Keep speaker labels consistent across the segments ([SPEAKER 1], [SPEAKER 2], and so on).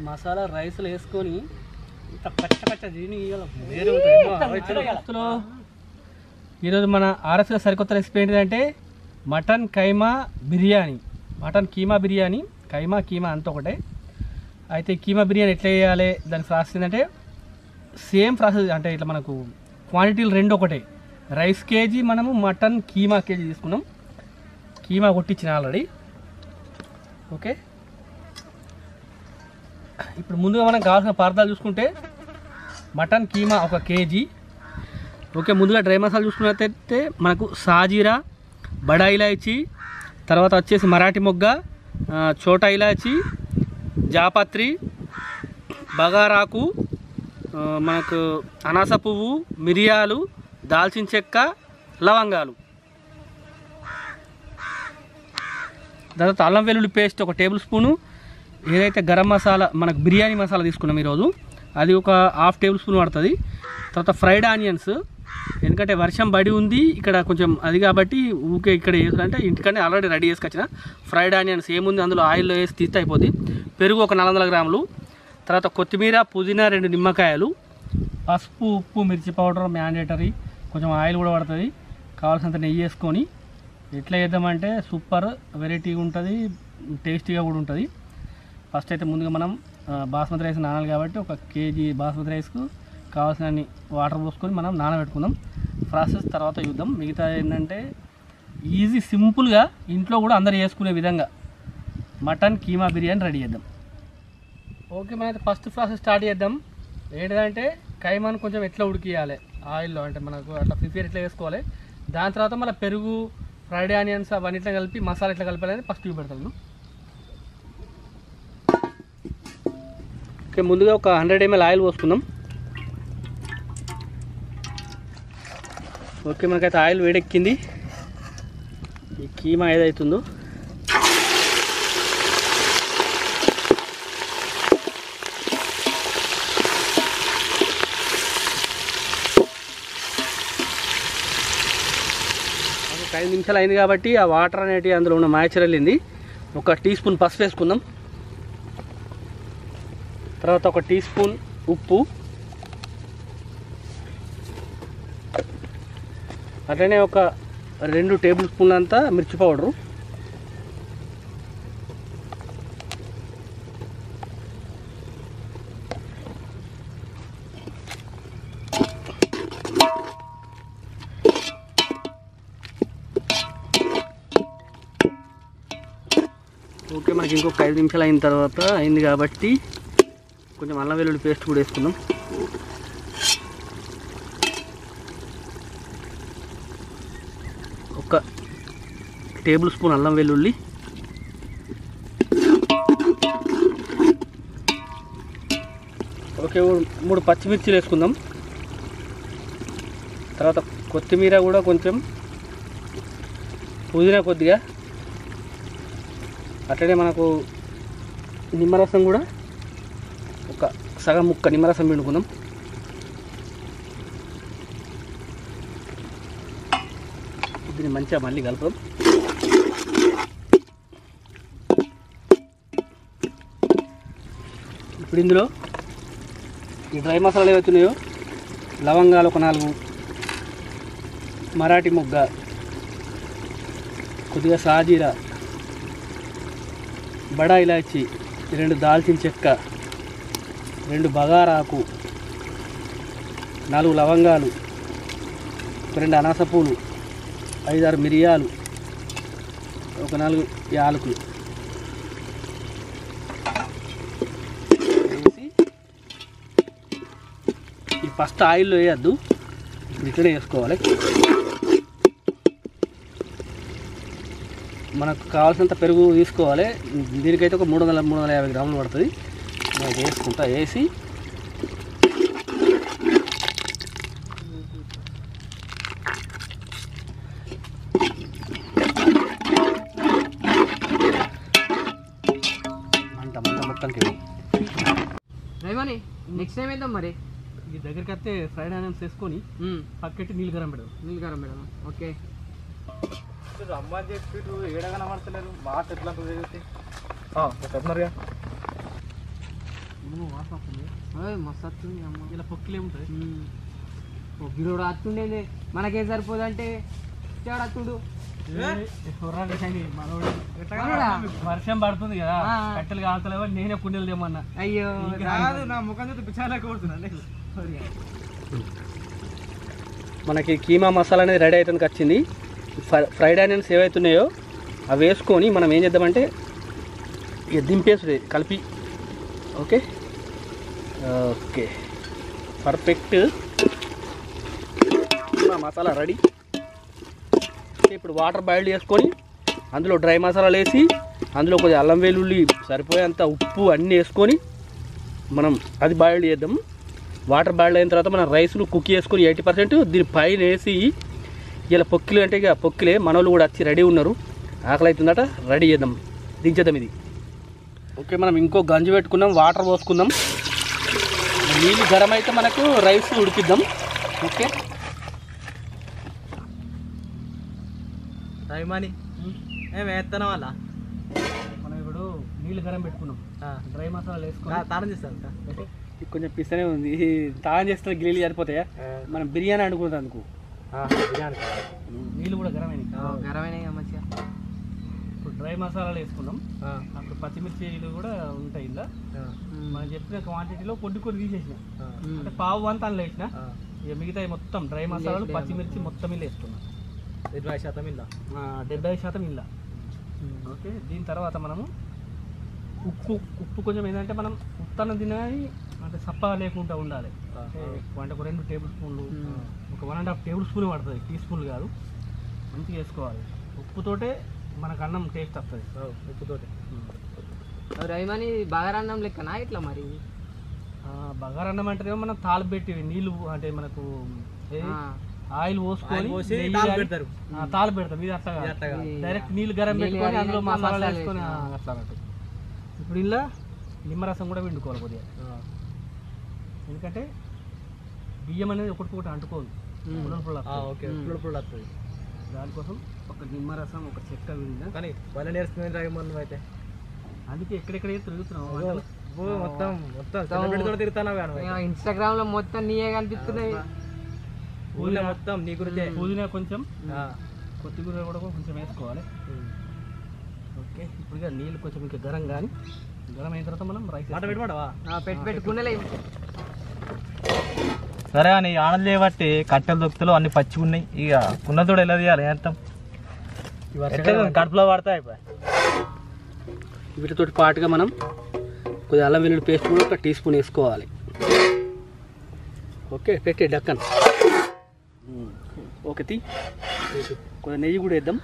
[SPEAKER 1] మసాలా రైస్లో వేసుకొని ఇంత కచ్చ కచ్చ దీని వేరే ఉంటుంది ఈరోజు మన ఆర్ఎస్లో సరికొత్త రెసిపీ ఏంటిదంటే మటన్ కైమా బిర్యానీ మటన్ కీమా బిర్యానీ కైమా కీమా అంతా ఒకటే అయితే ఈ కీమా బిర్యానీ ఎట్లా చేయాలి దాని ప్రాసెస్ ఏంటంటే సేమ్ ప్రాసెస్ అంటే ఇట్లా మనకు క్వాంటిటీలు రెండు ఒకటే రైస్ కేజీ మనము మటన్ కీమా కేజీ తీసుకున్నాం కీమా కొట్టించిన ఆల్రెడీ ఓకే ఇప్పుడు ముందుగా మనం కావాల్సిన పదార్థాలు చూసుకుంటే మటన్ కీమా ఒక కేజీ ఓకే ముందుగా డ్రై మసాలా చూసుకున్నట్టయితే మనకు సాజీరా బడా ఇలాచి తర్వాత వచ్చేసి మరాఠీ మొగ్గ ఆ, చోటా ఇలాచి జాపత్రి బగారాకు ఆ, మనకు అనాస పువ్వు మిరియాలు దాల్చిన చెక్క లవంగాలు దాని తర్వాత అల్లం వెల్లుల్లి పేస్ట్ ఒక టేబుల్ స్పూను ఏదైతే గరం మసాలా మనకు బిర్యానీ మసాలా తీసుకున్నాం ఈరోజు అది ఒక హాఫ్ టేబుల్ స్పూన్ పడుతుంది తర్వాత ఫ్రైడ్ ఆనియన్స్ ఎందుకంటే వర్షం పడి ఉంది ఇక్కడ కొంచెం అది కాబట్టి ఊకే ఇక్కడ అంటే ఇంటికనే ఆల్రెడీ రెడీ చేసుకొచ్చిన ఫ్రైడ్ ఆనియన్స్ ఏముంది అందులో ఆయిల్లో వేసి తీస్తే అయిపోద్ది పెరుగు ఒక నాలుగు వందల గ్రాములు తర్వాత కొత్తిమీర పుదీనా రెండు నిమ్మకాయలు పసుపు ఉప్పు మిర్చి పౌడర్ మ్యాండేటరీ కొంచెం ఆయిల్ కూడా పడుతుంది కావాల్సినంత నెయ్యి వేసుకొని ఎట్లా చేద్దామంటే సూపర్ వెరైటీగా ఉంటుంది టేస్టీగా కూడా ఉంటుంది ఫస్ట్ అయితే ముందుగా మనం ఆ, బాస్మతి రైస్ నానాలి కాబట్టి ఒక కేజీ బాస్మతి రైస్కు కావాల్సిన వాటర్ పోసుకొని మనం నానబెట్టుకుందాం ప్రాసెస్ తర్వాత చూద్దాం మిగతా ఏంటంటే ఈజీ సింపుల్గా ఇంట్లో కూడా అందరు చేసుకునే విధంగా మటన్ కీమా బిర్యానీ రెడీ చేద్దాం ఓకే మనైతే ఫస్ట్ ప్రాసెస్ స్టార్ట్ చేద్దాం ఏంటంటే కైమాను కొంచెం ఎట్లా ఉడికియాలి ఆయిల్లో అంటే మనకు అట్లా ప్రిపేర్ ఎట్లా వేసుకోవాలి దాని తర్వాత మళ్ళీ పెరుగు ఫ్రైడ్ ఆనియన్స్ అవన్నీ ఇట్లా కలిపి మసాలా ఎట్లా కలిపాలి అనేది ఫస్ట్ చూపెడతాను ఓకే ముందుగా ఒక హండ్రెడ్ ఎంఎల్ ఆయిల్ పోసుకుందాం ఓకే మనకైతే ఆయిల్ వేడెక్కింది ఈ కీమా ఏదైతుందో ఒక ఐదు నిమిషాలు అయింది కాబట్టి ఆ వాటర్ అనేటి అందులో ఉన్న మాయిచర్ వెళ్ళింది ఒక టీ స్పూన్ పసుపు వేసుకుందాం తర్వాత ఒక టీ స్పూన్ ఉప్పు అట్లనే ఒక రెండు టేబుల్ స్పూన్ల అంతా మిర్చి పౌడరు ఓకే మనకి ఇంకొక ఐదు నిమిషాలు అయిన తర్వాత అయింది కాబట్టి కొంచెం అల్లం వెల్లుల్లి పేస్ట్ కూడా వేసుకుందాం ఒక టేబుల్ స్పూన్ అల్లం వెల్లుల్లి ఓకే ఓ- మూడు పచ్చిమిర్చిలు వేసుకుందాం తర్వాత కొత్తిమీర కూడా కొంచెం పుదీనా కొద్దిగా అట్లనే మనకు నిమ్మరసం కూడా ఒక సగం ముక్క నిమ్మరసం పిండుకుందాం దీన్ని మంచిగా మళ్ళీ కలుపుదాం ఇప్పుడు ఇందులో ఈ డ్రై మసాలాలు ఏవైతున్నాయో లవంగాలు ఒక నాలుగు మరాఠీ మొగ్గ కొద్దిగా సాజీరా బడా ఇలాచి రెండు దాల్చిన చెక్క రెండు బగారాకు నాలుగు లవంగాలు ఒక రెండు అనాస పూలు ఐదారు మిరియాలు ఒక నాలుగు యాలకులు వేసి ఈ ఫస్ట్ ఆయిల్లో వేయద్దు ఇప్పుడు ఇట్లనే వేసుకోవాలి మనకు కావాల్సినంత పెరుగు తీసుకోవాలి దీనికైతే ఒక మూడు వందల మూడు వందల యాభై గ్రాములు పడుతుంది మనకి వేసుకుంటా వేసి మంట మంట మొత్తానికి
[SPEAKER 2] రేమని నెక్స్ట్ టైం వేద్దాం మరి
[SPEAKER 1] ఈ దగ్గరికి వస్తే ఫ్రైడ్ ఆనియన్స్ వేసుకొని పక్కెట్టి నీళ్ళు గరం పెడదాం
[SPEAKER 2] నీళ్ళు కారం మేడం ఓకే
[SPEAKER 3] రమ్మని చెప్పి ఏడ కనబడతలేరు మాట ఎట్లా కుదిరితే చెప్తున్నారుగా
[SPEAKER 1] వాసన వస్తుంది
[SPEAKER 2] ఓయ్ మస్తు వస్తుంది అమ్మ
[SPEAKER 1] ఇలా పొక్కులు ఏముంటుంది
[SPEAKER 2] ఉమ్. ఓ గిరోడు అత్తుండేది మనకేం సరిపోదంటే తేడా అత్తుడు
[SPEAKER 1] మనోడు
[SPEAKER 2] మనోడా?
[SPEAKER 1] వర్షం పడుతుంది కదా
[SPEAKER 2] ఆ.
[SPEAKER 1] కట్టెలు కాలుతలేవా నేనే కుండీలు తెమ్మన్నా
[SPEAKER 2] అయ్యో
[SPEAKER 3] కాదు నా ముఖం చూస్తే పిచ్చాలే కోరుతున్నాను
[SPEAKER 1] మనకి కీమా మసాలా అనేది రెడీ అవుతుంది వచ్చింది ఫ్రై- ఫ్రైడ్ ఆనియన్స్ ఏవైతున్నాయో అవి వేసుకొని మనం ఏం చేద్దామంటే ఇక దింపేసుడే కలిపి okay okay perfect keema masala ready ఇప్పుడు వాటర్ బాయిల్ చేసుకొని అందులో డ్రై మసాలాలు వేసి అందులో కొద్దిగా అల్లం వెల్లుల్లి సరిపోయేంత ఉప్పు అన్నీ వేసుకొని మనం అది బాయిల్ చేద్దాం వాటర్ బాయిల్ అయిన తర్వాత మనం రైస్ను కుక్ చేసుకొని ఎయిటీ పర్సెంట్ దీని పైన వేసి ఇలా పొక్కిలు అంటే ఇక పొక్కిలే మనోళ్ళు కూడా వచ్చి రెడీ ఉన్నారు ఆకలి అవుతుందట రెడీ చేద్దాం దించేద్దాం ఇది ఓకే మనం ఇంకో గంజి పెట్టుకుందాం వాటర్ పోసుకుందాం నీళ్ళు గరం అయితే మనకు రైస్ ఉడికిద్దాం ఓకే
[SPEAKER 3] రైమాని ఏం వేస్తాను వాళ్ళ
[SPEAKER 1] మనం ఇప్పుడు నీళ్ళు గరం పెట్టుకున్నాం డ్రై మసాలా వేసుకుని
[SPEAKER 3] తానం చేస్తాను
[SPEAKER 1] ఇది కొంచెం పిస్తనే ఉంది తాగం చేస్తే గిలీలు సరిపోతాయా మనం బిర్యానీ అనుకుంటాం అందుకు
[SPEAKER 3] బిర్యానీ
[SPEAKER 1] నీళ్ళు కూడా గరమైనవి
[SPEAKER 2] గరమైన మంచిగా
[SPEAKER 1] ఇప్పుడు డ్రై మసాలాలు వేసుకున్నాం అప్పుడు పచ్చిమిర్చిలు కూడా ఉంటాయి ఇలా మనం చెప్పిన క్వాంటిటీలో కొన్ని కొన్ని తీసేసిన అంటే పావు వంత అందులో వేసిన ఇక మిగతా మొత్తం డ్రై మసాలాలు పచ్చిమిర్చి మొత్తం ఇలా వేసుకున్నాం
[SPEAKER 3] ఇరవై శాతం ఇలా
[SPEAKER 1] ఆ, డెబ్బై శాతం ఇలా ఓకే దీని తర్వాత మనము ఉప్పు ఉప్పు కొంచెం ఏంటంటే మనం ఉత్తన్నం తినాలి అంటే సప్పగా లేకుండా ఉండాలి అంటే అంటే ఒక రెండు టేబుల్ స్పూన్లు ఒక one and half tablespoon పడుతుంది టీ స్పూన్ కాదు మంచిగా వేసుకోవాలి ఉప్పుతోటే మనకు అన్నం టేస్ట్ వస్తుంది
[SPEAKER 3] ఉప్పుతోటి
[SPEAKER 2] రైమని బాగారన్నం లెక్కనా ఇట్లా మరి
[SPEAKER 1] బగారన్నం అంటేనేమో మనం తాళపు పెట్టి నీళ్ళు అంటే మనకు ఏది?
[SPEAKER 2] ఆ.
[SPEAKER 1] ఆయిల్ పోసుకొని
[SPEAKER 3] ఆయిల్ పోసి
[SPEAKER 1] నెయ్యి
[SPEAKER 3] తాళపు
[SPEAKER 1] కానీ-
[SPEAKER 3] పెడతారు.
[SPEAKER 1] ఆ, తాళపు పెడతాం ఇది అట్లా
[SPEAKER 3] ఇది అట్లా కాదు.
[SPEAKER 1] డైరెక్ట్ నీళ్ళు గరం
[SPEAKER 2] నీళ్ళు
[SPEAKER 1] పెట్టుకొని అందులో
[SPEAKER 2] కడిగినాక
[SPEAKER 1] మసాలా
[SPEAKER 2] మసాలా
[SPEAKER 1] వేసుకొని ఆ,
[SPEAKER 2] వేసి.
[SPEAKER 1] అట్లా అన్నట్టు ఇప్పుడు ఇలా నిమ్మరసం కూడా పిండుకోవాలి కొద్దిగా ఎందుకంటే బియ్యం అనేది ఒకటికొకటి అంటుకోదు
[SPEAKER 2] ఉమ్.
[SPEAKER 1] పుల్లలు పుల్లలు వస్తాయి.
[SPEAKER 3] ఓకే
[SPEAKER 2] మ్మ్.
[SPEAKER 3] పుల్ల పుల్ల వస్తుంది
[SPEAKER 1] దానికోసం ఒక నిమ్మరసం ఒక చెక్క విందా
[SPEAKER 3] కానీ వాళ్ళ నేర్చుకునే రాయమని అయితే
[SPEAKER 1] అందుకే ఎక్కడెక్కడ తిరుగుతున్నాం
[SPEAKER 3] ఓ,
[SPEAKER 1] వంటలు.
[SPEAKER 3] ఓ, మొత్తం మొత్తం సెలబ్రిటీ కూడా తిరుగుతానా
[SPEAKER 2] ఇన్స్టాగ్రామ్ లో మొత్తం నీయే కనిపిస్తున్నాయి
[SPEAKER 3] ఊళ్ళో మొత్తం నీ గురించే
[SPEAKER 1] పుదీనా కొంచెం
[SPEAKER 3] ఆ.
[SPEAKER 1] కొత్తిమీర కూడా కొంచెం వేసుకోవాలి ఓకే ఇప్పుడు ఇక నీళ్ళు కొంచెం ఇంకా గరం కానీ గరం అయిన తర్వాత మనం రైస్
[SPEAKER 3] మాట పెట్టుకోవడవా
[SPEAKER 2] ఆ, పెట్టి పెట్టుకునేలే
[SPEAKER 3] సరే అని ఆనంద్ చేయబట్టి కట్టెలు దొక్కుతలు అన్ని పచ్చి ఉన్నాయి ఇక ఉన్నతోడు ఎలా తీయాలి ఏం కడుపులో పడతాయి
[SPEAKER 1] వీటితోటి పాటుగా మనం కొద్దిగా అల్లం వెల్లుల్లి పేస్ట్ కూడా ఒక టీ స్పూన్ వేసుకోవాలి ఓకే పెట్టి డక్కన్ ఓకే తీ కొద్దిగా నెయ్యి కూడా వేద్దాం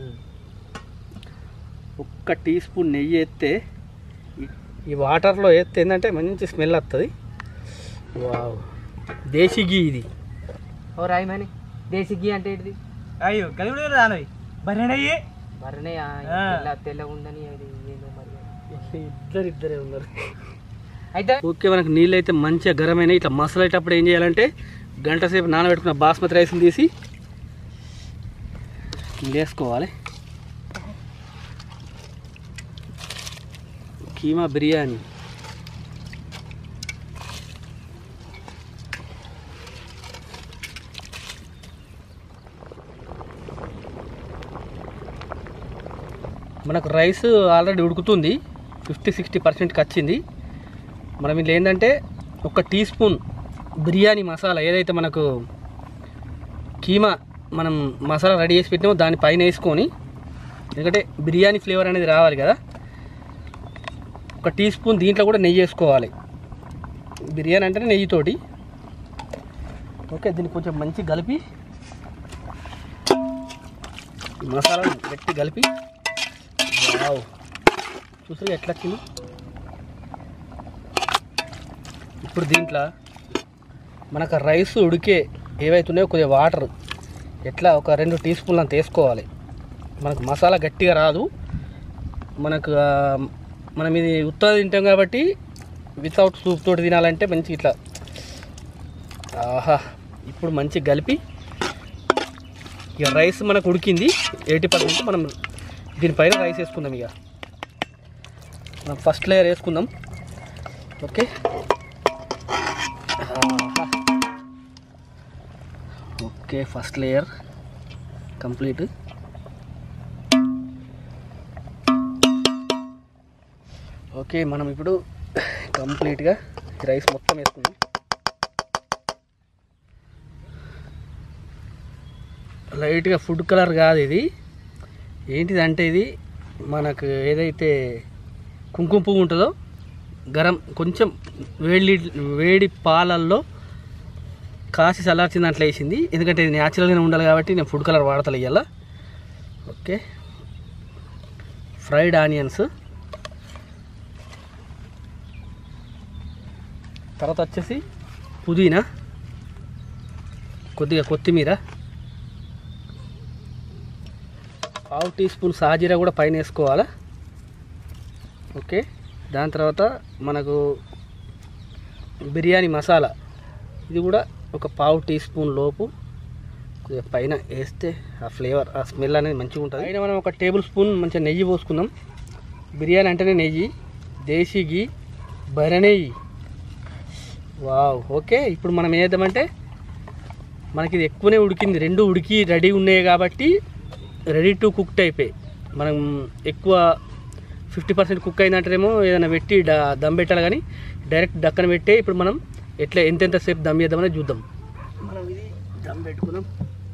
[SPEAKER 1] ఒక్క టీ స్పూన్ నెయ్యి వేస్తే ఈ- ఈ వాటర్లో వేస్తే ఏంటంటే మంచి స్మెల్ వస్తుంది వావ్ దేశీ గీ ఇది
[SPEAKER 2] ఓ రాయమని దేశీ గీ అంటే ఏంటిది
[SPEAKER 3] అయ్యో కలిపి రానవి బర్రెనయ్యి
[SPEAKER 2] మరనే ఆ,
[SPEAKER 3] ఆ.
[SPEAKER 2] తెల్ల తెల్లగా ఉందని అది ఏదో మరి
[SPEAKER 1] ఇద్దరు ఇద్దరే ఉన్నారు
[SPEAKER 2] అయితే
[SPEAKER 1] ఓకే మనకు నీళ్ళు అయితే మంచిగా గరమైన ఇట్లా మసలేటప్పుడు ఏం చేయాలంటే గంట సేపు నానబెట్టుకున్న బాస్మతి రైస్ని తీసి వేసుకోవాలి కీమా బిర్యానీ మనకు రైస్ ఆల్రెడీ ఉడుకుతుంది ఫిఫ్టీ సిక్స్టీ పర్సెంట్కి వచ్చింది మనం ఇందులో ఏంటంటే ఒక టీ స్పూన్ బిర్యానీ మసాలా ఏదైతే మనకు కీమా మనం మసాలా రెడీ చేసి పెట్టినామో దాని పైన వేసుకొని ఎందుకంటే బిర్యానీ ఫ్లేవర్ అనేది రావాలి కదా ఒక టీ స్పూన్ దీంట్లో కూడా నెయ్యి వేసుకోవాలి బిర్యానీ అంటేనే నెయ్యితోటి ఓకే దీన్ని కొంచెం మంచి కలిపి ఈ మసాలాను గట్టి కలిపి వావ్ చూసారు ఎట్లా వచ్చింది ఇప్పుడు దీంట్లో మనకు రైస్ ఉడికే ఏవైతున్నాయో కొద్దిగా వాటర్ ఎట్లా ఒక రెండు టీ స్పూన్లు అంత వేసుకోవాలి మనకు మసాలా గట్టిగా రాదు మనకు ఆ, మనం ఇది ఉత్తర తింటాం కాబట్టి వితౌట్ సూప్ తోటి తినాలంటే మంచి ఇట్లా ఆహా ఇప్పుడు మంచి కలిపి ఇక రైస్ మనకు ఉడికింది ఎయిటీ పర్సెంట్ మనం దీనిపైన రైస్ వేసుకుందాం ఇక మనం ఫస్ట్ లేయర్ వేసుకుందాం ఓకే ఆహా. Okay first layer complete okay మనం ఇప్పుడు కంప్లీట్గా రైస్ మొత్తం వేసుకుందాం లైట్గా ఫుడ్ కలర్ కాదు ఇది ఏంటిదంటే ఇది మనకు ఏదైతే కుంకుమ పువ్వు ఉంటుందో గరం కొంచెం వేడి వేడి పాలల్లో కాసి చల్లార్చిన దాంట్లో వేసింది ఎందుకంటే ఇది న్యాచురల్గానే ఉండాలి కాబట్టి నేను ఫుడ్ కలర్ వాడతలే ఇవాళ ఓకే ఫ్రైడ్ ఆనియన్స్ తర్వాత వచ్చేసి పుదీనా కొద్దిగా కొత్తిమీర పావు టీ స్పూన్ సాజీరా కూడా పైన వేసుకోవాలా ఓకే దాని తర్వాత మనకు బిర్యానీ మసాలా ఇది కూడా ఒక పావు టీ స్పూన్ లోపు కొద్దిగా పైన వేస్తే ఆ ఫ్లేవర్ ఆ స్మెల్ అనేది మంచిగా ఉంటుంది పైన మనం ఒక టేబుల్ స్పూన్ మంచిగా నెయ్యి పోసుకుందాం బిర్యానీ అంటేనే నెయ్యి దేశీ గీ బర్రె నెయ్యి వావ్ ఓకే ఇప్పుడు మనం ఏం చేద్దామంటే మనకి ఇది ఎక్కువనే ఉడికింది రెండు ఉడికి రెడీ ఉన్నాయి కాబట్టి రెడీ టు కుక్డ్ అయిపోయి మనం ఎక్కువ ఫిఫ్టీ పర్సెంట్ కుక్ అయిందంటేనేమో ఏదైనా పెట్టి డ దమ్ పెట్టాలి కానీ డైరెక్ట్ డక్కన పెట్టే ఇప్పుడు మనం ఎట్లా ఎంతెంత సేపు దమ్ చేద్దామని చూద్దాం మనం ఇది దమ్ పెట్టుకుందాం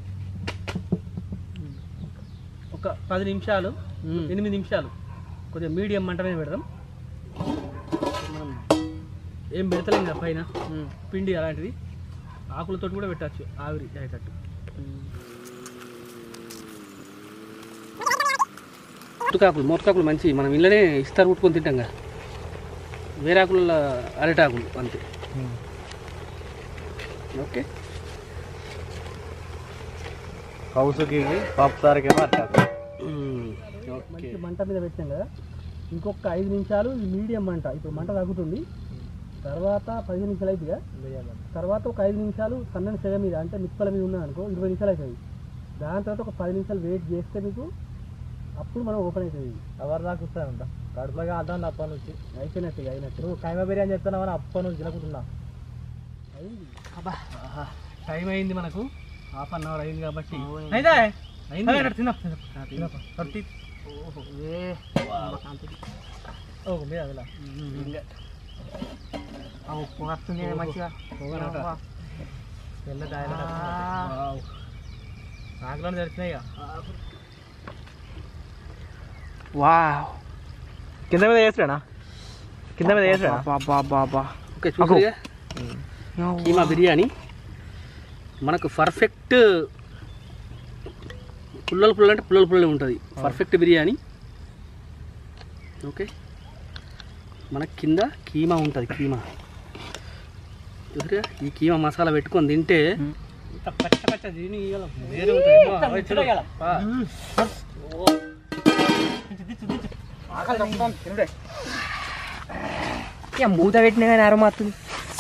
[SPEAKER 1] ఒక పది నిమిషాలు ఎనిమిది నిమిషాలు కొద్దిగా మీడియం మంట మీద పెడదాం మనం ఏం పెడతలేం కదా పైన పిండి అలాంటిది ఆకులతో కూడా పెట్టచ్చు ఆవిరి అయ్యేటట్టు ముట్టుకాకులు మొత్తకాకులు మంచి మనం ఇళ్ళనే ఇస్తారు కుట్టుకొని తింటాం కదా వేరే ఆకుల అరటాకులు అంతే ఓకే
[SPEAKER 3] కౌసుకి పప్పుతారకేమో అట్టాకు
[SPEAKER 1] ఓకే మంట మీద పెట్టాం కదా ఇంకొక ఐదు నిమిషాలు ఈ మీడియం మంట ఇప్పుడు మంట తగ్గుతుంది తర్వాత పదిహేను నిమిషాలు అవుతుందిగా తర్వాత ఒక ఐదు నిమిషాలు సన్నని సెగ మీద అంటే నిప్పుల మీద ఉన్నది అనుకో ఇరవై నిమిషాలు అవుతుంది దాని తర్వాత ఒక పది నిమిషాలు వెయిట్ చేస్తే మీకు అప్పుడు మనం ఓపెన్ అవుతుంది
[SPEAKER 3] ఎవరు దాకా వస్తానంట కడుపులోకి అర్థం అప్ప నుంచి
[SPEAKER 1] అయిపోయినట్టు ఇక అయినట్టు
[SPEAKER 3] నువ్వు కైమా బిర్యానీ చెప్తున్నావని అప్ప నుంచి తినకుంటున్నా
[SPEAKER 1] అయింది అబ్బా టైం అయింది మనకు హాఫ్ అన్ అవర్ అయింది కాబట్టి
[SPEAKER 3] అయితే
[SPEAKER 1] అయింది
[SPEAKER 3] తిన్నా
[SPEAKER 1] ఓహో.
[SPEAKER 3] ఓ మీద అదిలా
[SPEAKER 1] ఇంకా
[SPEAKER 2] ఉప్పు వస్తుంది మంచిగా
[SPEAKER 1] పొగనట.
[SPEAKER 3] తెల్ల దాయలు
[SPEAKER 1] వావ్.
[SPEAKER 3] నాకులో తెలిసినాయి ఇక
[SPEAKER 2] వావ్
[SPEAKER 3] కింద మీద వేసాడా కింద మీద వేసాడా
[SPEAKER 2] బాబా బాబా
[SPEAKER 1] ఓకే చూసారుగా కీమా బిర్యానీ మనకు పర్ఫెక్ట్ పుల్లలు పుల్లలు అంటే పుల్లలు పుల్లలు ఉంటుంది పర్ఫెక్ట్ బిర్యానీ ఓకే మనకి కింద కీమా ఉంటుంది కీమా చూసారుగా ఈ కీమా మసాలా పెట్టుకొని తింటే ఇంత పచ్చ పచ్చ దీని ఇయ్యాల వేరే ఉంటుంది. అబ్బా, అవి చూడు. ఆ.
[SPEAKER 2] ఇక మూత పెట్టినా కానీ అరమ వస్తుంది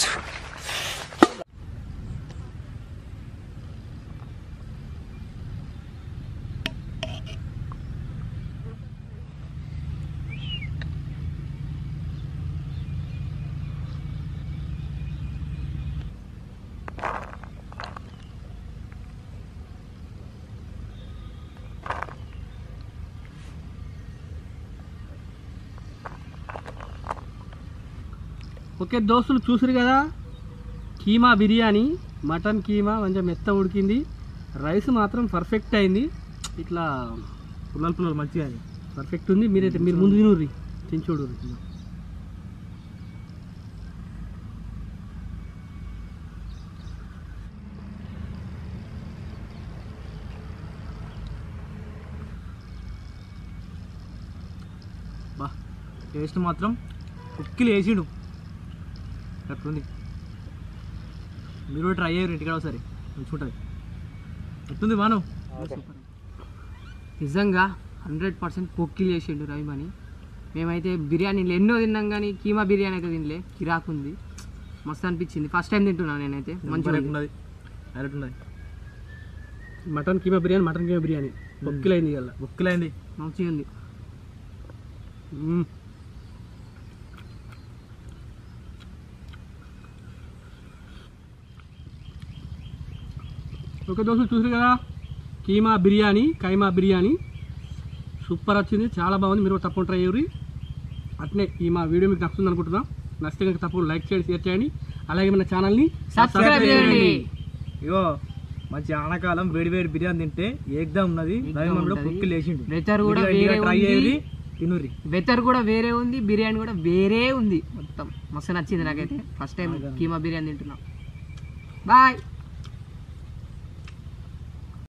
[SPEAKER 1] ఓకే దోస్తులు చూసారు కదా కీమా బిర్యానీ మటన్ కీమా కొంచెం మెత్త ఉడికింది రైస్ మాత్రం పర్ఫెక్ట్ అయింది ఇట్లా
[SPEAKER 3] పుల్లలు పుల్లలు మంచిగా అయింది.
[SPEAKER 1] పర్ఫెక్ట్ ఉంది మీరైతే మీరు ముందు తినుర్రి తిని చూడు
[SPEAKER 3] బా టేస్ట్ మాత్రం ఉక్కిలు వేసిండు ఎట్లుంది మీరు కూడా ట్రై అయ్యారు ఇంటికాడ ఒకసారి మంచిగుంటుంది ఎట్లుంది మాను
[SPEAKER 2] నిజంగా హండ్రెడ్ పర్సెంట్ పొక్కిలు చేసిండు రవిమని మేమైతే బిర్యానీలు ఎన్నో తిన్నాం కానీ కీమా బిర్యానీ అయితే తినలే కిరాకు ఉంది మస్తు అనిపించింది ఫస్ట్ టైం తింటున్నాను నేనైతే మంచిగా ఉంది.
[SPEAKER 3] ఉన్నది డైరెక్ట్ ఉన్నది
[SPEAKER 1] మటన్ కీమా బిర్యానీ మటన్ కీమా బిర్యానీ బొక్కిలైంది ఇవాళ
[SPEAKER 3] బుక్కులైంది
[SPEAKER 2] మంచిగా ఉంది
[SPEAKER 1] మ్మ్. ఓకే దోస్తులు చూసారు కదా కీమా బిర్యానీ కైమా బిర్యానీ సూపర్ వచ్చింది చాలా బాగుంది మీరు కూడా తప్పకుండా ట్రై చేయరు అట్నే ఈ మా వీడియో మీకు నచ్చుతుంది అనుకుంటున్నాం నచ్చితే కనుక తప్పకుండా లైక్ చేయండి షేర్ చేయండి అలాగే మన ఛానల్ని
[SPEAKER 2] సబ్స్క్రైబ్ చేయండి
[SPEAKER 3] ఇగో మంచి ఆనకాలం వేడి వేడి బిర్యానీ తింటే ఏకదం ఉన్నది రవి మామలో
[SPEAKER 2] ఉంటది.
[SPEAKER 3] కుక్కి లేచిండు
[SPEAKER 2] వెతర్ కూడా
[SPEAKER 3] మీరు
[SPEAKER 2] వేరే
[SPEAKER 3] ట్రై
[SPEAKER 2] ఉంది.
[SPEAKER 3] చేయండి తినుర్రి
[SPEAKER 2] వెతర్ కూడా వేరే ఉంది బిర్యానీ కూడా వేరే ఉంది మొత్తం మస్తు నచ్చింది నాకైతే ఫస్ట్ టైం కీమా బిర్యానీ తింటున్నా బాయ్